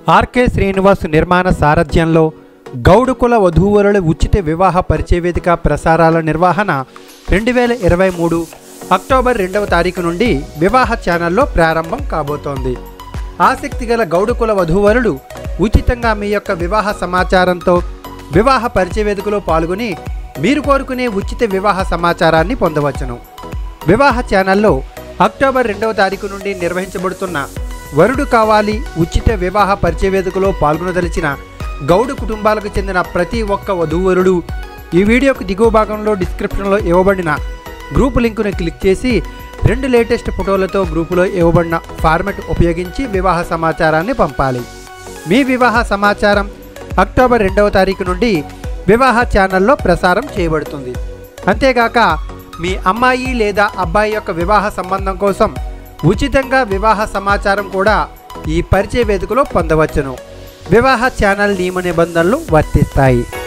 RK Srinivas నిర్మాణ సారథ్యంలో గౌడుకుల వధూవరుల ఉచిత వివాహ పరిచయ వేదిక ప్రసారాల నిర్వహణ రెండు వేల ఇరవై మూడు అక్టోబర్ రెండవ తారీఖు నుండి వివాహ ఛానల్లో ప్రారంభం కాబోతోంది ఆసక్తి గల గౌడుకుల వధూవరులు ఉచితంగా మీ యొక్క వివాహ సమాచారంతో వివాహ పరిచయ వేదికలో పాల్గొని మీరు కోరుకునే ఉచిత వివాహ సమాచారాన్ని పొందవచ్చును వివాహ ఛానల్లో అక్టోబర్ రెండవ తారీఖు నుండి నిర్వహించబడుతున్న వరుడు కావాలి ఉచిత వివాహ పరిచయ వేదికలో పాల్గొనదలిచిన గౌడు కుటుంబాలకు చెందిన ప్రతి ఒక్క వధూవరుడు ఈ వీడియోకు దిగువ భాగంలో డిస్క్రిప్షన్లో ఇవ్వబడిన గ్రూప్ లింకును క్లిక్ చేసి రెండు లేటెస్ట్ ఫోటోలతో గ్రూపులో ఇవ్వబడిన ఫార్మెట్ ఉపయోగించి వివాహ సమాచారాన్ని పంపాలి మీ వివాహ సమాచారం అక్టోబర్ రెండవ తారీఖు నుండి వివాహ ఛానల్లో ప్రసారం చేయబడుతుంది అంతేగాక మీ అమ్మాయి లేదా అబ్బాయి యొక్క వివాహ సంబంధం కోసం ఉచితంగా వివాహ సమాచారం కూడా ఈ పరిచయ వేదికలో పొందవచ్చును వివాహ ఛానల్ నియమ నిబంధనలు వర్తిస్తాయి